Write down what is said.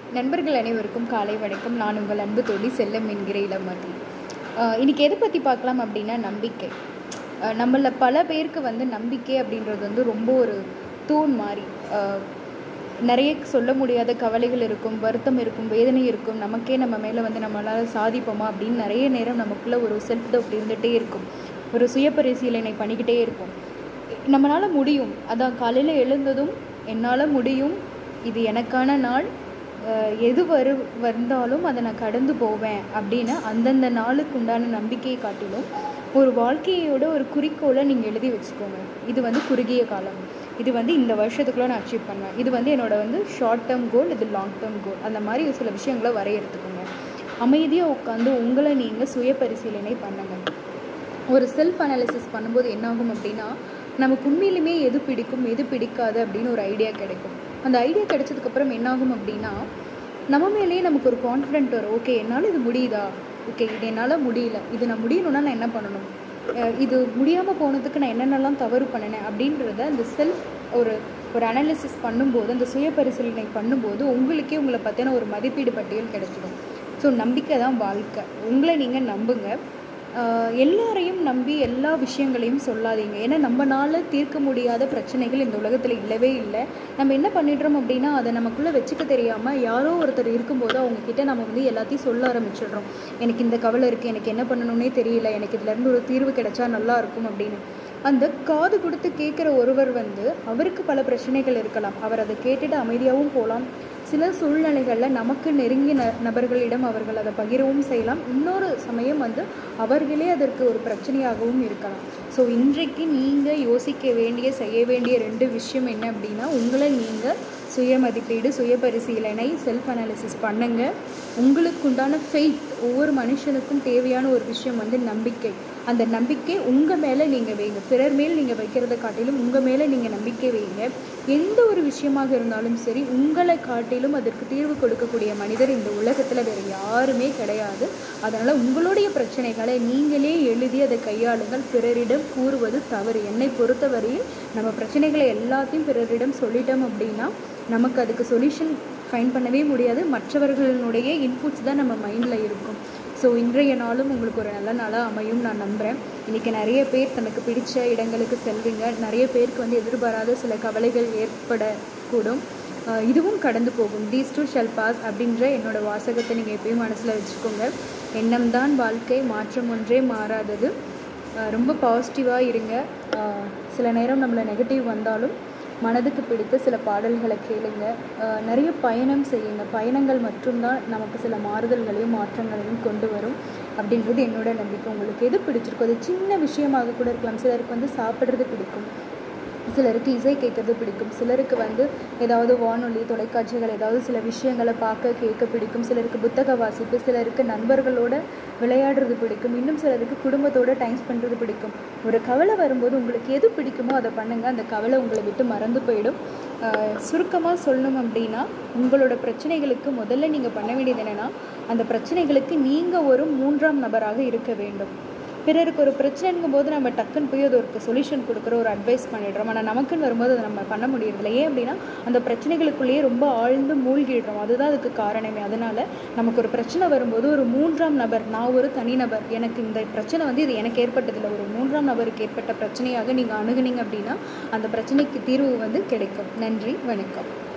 நண்பர்கள் அனைவருக்கும் காலை வணக்கம் நான் உங்கள் அன்பு தோழி செல்லம் என்கிற இளமதி ஆஹ் இன்னைக்கு எதை பற்றி பார்க்கலாம் அப்படின்னா நம்பிக்கை ஆஹ் நம்மள பல பேருக்கு வந்து நம்பிக்கை அப்படின்றது வந்து ரொம்ப ஒரு தூண் மாதிரி ஆஹ் நிறைய சொல்ல முடியாத கவலைகள் இருக்கும் வருத்தம் இருக்கும் வேதனை இருக்கும் நமக்கே நம்ம மேலே வந்து நம்மளால் சாதிப்போமா அப்படின்னு நிறைய நேரம் நமக்குள்ளே ஒரு செல்ஃப் டவுட் இருந்துகிட்டே இருக்கும் ஒரு சுய பரிசீலனை பண்ணிக்கிட்டே இருக்கும் நம்மளால் முடியும் அதான் காலையில் எழுந்ததும் என்னால் முடியும் இது எனக்கான நாள் அஹ் எது வரு வந்தாலும் அதை நான் கடந்து போவேன் அப்படின்னு அந்தந்த நாளுக்கு உண்டான நம்பிக்கையை காட்டிலும் ஒரு வாழ்க்கையோட ஒரு குறிக்கோளை நீங்கள் எழுதி வச்சுக்கோங்க இது வந்து குறுகிய காலம் இது வந்து இந்த வருஷத்துக்குள்ளே நான் அச்சீவ் பண்ணுவேன் இது வந்து என்னோட வந்து ஷார்ட் டேர்ம் கோல் இது லாங் டேர்ம் கோல் அந்த மாதிரி ஒரு சில விஷயங்களை வரையறுத்துக்கோங்க அமைதியாக உட்காந்து உங்களை நீங்கள் சுய பரிசீலனை பண்ணுங்கள் ஒரு செல்ஃப் அனாலிசிஸ் பண்ணும்போது என்னாகும் அப்படின்னா நமக்கு உண்மையிலுமே எது பிடிக்கும் எது பிடிக்காது அப்படின்னு ஒரு ஐடியா கிடைக்கும் அந்த ஐடியா கிடைச்சதுக்கப்புறம் என்னாகும் அப்படின்னா நம்ம மேலேயே நமக்கு ஒரு கான்ஃபிடென்ட் வரும் ஓகே என்னால் இது முடியுதா ஓகே இது என்னால் முடியல இது நான் முடியணும்னா நான் என்ன பண்ணணும் அஹ் இது முடியாமல் போனதுக்கு நான் என்னென்னலாம் தவறு பண்ணினேன் அப்படின்றத அந்த செல்ஃப் ஒரு ஒரு அனாலிசிஸ் பண்ணும்போது அந்த சுய பரிசீலனை பண்ணும்போது உங்களுக்கே உங்களை பற்றின ஒரு மதிப்பீடு பட்டியல் கிடைச்சிடும் ஸோ நம்பிக்கை தான் வாழ்க்கை உங்களை நீங்கள் நம்புங்க ஆஹ் எல்லாரையும் நம்பி எல்லா விஷயங்களையும் சொல்லாதீங்க ஏன்னா நம்மனால தீர்க்க முடியாத பிரச்சனைகள் இந்த உலகத்தில் இல்லவே இல்லை நம்ம என்ன பண்ணிடுறோம் அப்படின்னா அதை நமக்குள்ளே வச்சுக்க தெரியாமல் யாரோ ஒருத்தர் இருக்கும்போது அவங்க கிட்ட நம்ம வந்து எல்லாத்தையும் சொல்ல ஆரம்பிச்சிடுறோம் எனக்கு இந்த கவலை இருக்குது எனக்கு என்ன பண்ணணும்னே தெரியல எனக்கு இதுலேருந்து ஒரு தீர்வு கிடைச்சா நல்லா இருக்கும் அப்படின்னு அந்த காது கொடுத்து கேட்குற ஒருவர் வந்து அவருக்கு பல பிரச்சனைகள் இருக்கலாம் அவர் அதை கேட்டுட்டு அமைதியாகவும் போகலாம் சில சூழ்நிலைகளில் நமக்கு நெருங்கிய ந நபர்களிடம் அவர்கள் அதை பகிரவும் செய்யலாம் இன்னொரு சமயம் வந்து அவர்களே அதற்கு ஒரு பிரச்சனையாகவும் இருக்கலாம் ஸோ இன்றைக்கு நீங்கள் யோசிக்க வேண்டிய செய்ய வேண்டிய ரெண்டு விஷயம் என்ன அப்படின்னா உங்களை நீங்கள் சுய மதிப்பீடு சுய பரிசீலனை செல்ஃப் அனாலிசிஸ் பண்ணுங்க உங்களுக்கு உண்டான ஃபெய்த் ஒவ்வொரு மனுஷனுக்கும் தேவையான ஒரு விஷயம் வந்து நம்பிக்கை அந்த நம்பிக்கை உங்கள் மேலே நீங்கள் வைங்க பிறர் மேல் நீங்கள் வைக்கிறத காட்டிலும் உங்கள் மேலே நீங்கள் நம்பிக்கை வைங்க எந்த ஒரு விஷயமாக இருந்தாலும் சரி உங்களை காட்டிலும் அதற்கு தீர்வு கொடுக்கக்கூடிய மனிதர் இந்த உலகத்தில் வேறு யாருமே கிடையாது அதனால் உங்களுடைய பிரச்சனைகளை நீங்களே எழுதி அதை கையாளுங்கள் பிறரிடம் கூறுவது தவறு என்னை பொறுத்தவரையில் நம்ம பிரச்சனைகளை எல்லாத்தையும் பிறரிடம் சொல்லிட்டோம் அப்படின்னா நமக்கு அதுக்கு சொல்யூஷன் ஃபைன் பண்ணவே முடியாது மற்றவர்களுடைய இன்புட்ஸ் தான் நம்ம மைண்டில் இருக்கும் ஸோ இன்றைய நாளும் உங்களுக்கு ஒரு நல்ல நாளாக அமையும் நான் நம்புகிறேன் இன்றைக்கி நிறைய பேர் தனக்கு பிடிச்ச இடங்களுக்கு செல்வீங்க நிறைய பேருக்கு வந்து எதிர்பாராத சில கவலைகள் ஏற்படக்கூடும் ஆஹ் இதுவும் கடந்து போகும் தீஸ் டூ ஷெல் பாஸ் அப்படின்ற என்னோட வாசகத்தை நீங்கள் எப்பயும் மனசில் வச்சுக்கோங்க எண்ணம் தான் வாழ்க்கை மாற்றம் ஒன்றே மாறாதது ஆஹ் ரொம்ப பாசிட்டிவாக இருங்க ஆஹ் சில நேரம் நம்மளை நெகட்டிவ் வந்தாலும் மனதுக்கு பிடித்த சில பாடல்களை கேளுங்க ஆஹ் நிறைய பயணம் செய்யுங்க பயணங்கள் மட்டும்தான் நமக்கு சில மாறுதல்களையும் மாற்றங்களையும் கொண்டு வரும் அப்படின்றது என்னோட நம்பிக்கை உங்களுக்கு எது பிடிச்சிருக்கோ அது சின்ன விஷயமாக கூட இருக்கலாம் சிலருக்கு வந்து சாப்பிட்றது பிடிக்கும் சிலருக்கு இசை கேட்கறது பிடிக்கும் சிலருக்கு வந்து ஏதாவது வானொலி தொலைக்காட்சிகள் ஏதாவது சில விஷயங்களை பார்க்க கேட்க பிடிக்கும் சிலருக்கு புத்தக வாசிப்பு சிலருக்கு நண்பர்களோட விளையாடுறது பிடிக்கும் இன்னும் சிலருக்கு குடும்பத்தோட டைம் ஸ்பெண்ட்றது பிடிக்கும் ஒரு கவலை வரும்போது உங்களுக்கு எது பிடிக்குமோ அதை பண்ணுங்கள் அந்த கவலை உங்களை விட்டு மறந்து போயிடும் சுருக்கமாக சொல்லணும் அப்படின்னா உங்களோட பிரச்சனைகளுக்கு முதல்ல நீங்கள் பண்ண வேண்டியது என்னென்னா அந்த பிரச்சனைகளுக்கு நீங்கள் ஒரு மூன்றாம் நபராக இருக்க வேண்டும் பிறருக்கு ஒரு பிரச்சனைங்கும் போது நம்ம டக்குன்னு போய் அது ஒரு சொல்யூஷன் கொடுக்குற ஒரு அட்வைஸ் பண்ணிடுறோம் ஆனால் நமக்குன்னு வரும்போது அதை நம்ம பண்ண முடியறதில்ல ஏன் அப்படின்னா அந்த பிரச்சனைகளுக்குள்ளேயே ரொம்ப ஆழ்ந்து மூழ்கிடுறோம் அதுதான் அதுக்கு காரணமே அதனால் நமக்கு ஒரு பிரச்சனை வரும்போது ஒரு மூன்றாம் நபர் நான் ஒரு தனிநபர் எனக்கு இந்த பிரச்சனை வந்து இது எனக்கு ஏற்பட்டதில்லை ஒரு மூன்றாம் நபருக்கு ஏற்பட்ட பிரச்சனையாக நீங்கள் அணுகுனீங்க அப்படின்னா அந்த பிரச்சனைக்கு தீர்வு வந்து கிடைக்கும் நன்றி வணக்கம்